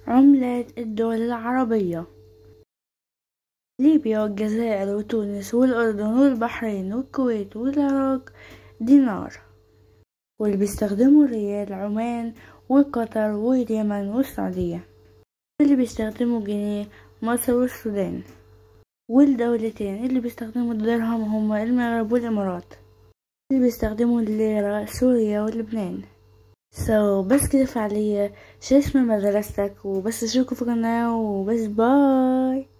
عملات الدول العربية ليبيا والجزائر وتونس والأردن والبحرين والكويت والعراق دينار واللي بيستخدموا الريال عمان وقطر واليمن والسعودية واللي بيستخدموا جنيه مصر والسودان والدولتين اللي بيستخدموا الدرهم هما المغرب والإمارات اللي بيستخدموا الليرة سوريا ولبنان سو so, بس كده فعليا شو اسم مدرستك وبس اشوفكم في القناة وبس باي